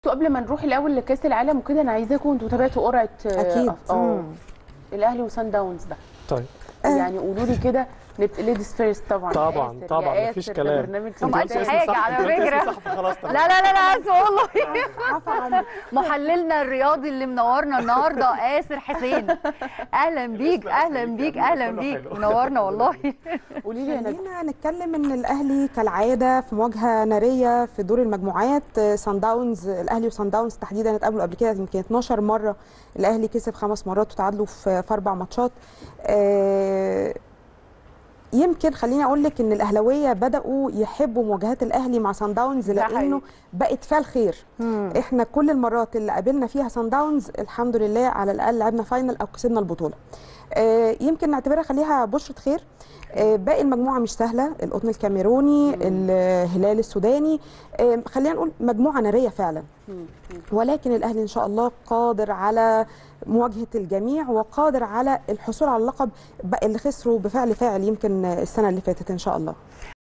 قبل ما نروح الاول لكاس العالم وكده انا عايزاكم انتوا تابعتوا قرعه آه، أكيد. اه مم. الاهلي وسان داونز بقى طيب يعني قولوا لي كده ليديز فيرست طبعا يا طبعا، آسر، يا طبعا، مفيش آسر، ده كلام. برنامج هم جديد. قد حاجة على فكرة. خلاص لا لا لا لا اسف والله عفوا عني. محللنا الرياضي اللي منورنا النهارده آسر حسين اهلا بيك اهلا بيك اهلا كله بيك حلو. منورنا والله قولي لي انا خلينا نتكلم ان الاهلي كالعاده في مواجهه ناريه في دور المجموعات آه، سان داونز الاهلي وسان داونز تحديدا اتقابلوا قبل كده يمكن 12 مره الاهلي كسب خمس مرات وتعادلوا في في اربع ماتشات آه، يمكن خليني اقول لك ان الاهلاويه بداوا يحبوا مواجهات الاهلي مع سان داونز ده لانه حقيقي. بقت فيها الخير احنا كل المرات اللي قابلنا فيها سان داونز الحمد لله على الاقل لعبنا فاينل او كسبنا البطوله آه، يمكن نعتبرها خليها بشرة خير آه، باقي المجموعة مش سهلة القطن الكاميروني الهلال السوداني آه، خلينا نقول مجموعة نارية فعلا ولكن الأهلي إن شاء الله قادر على مواجهة الجميع وقادر على الحصول على اللقب بقى اللي خسروا بفعل فاعل يمكن السنة اللي فاتت إن شاء الله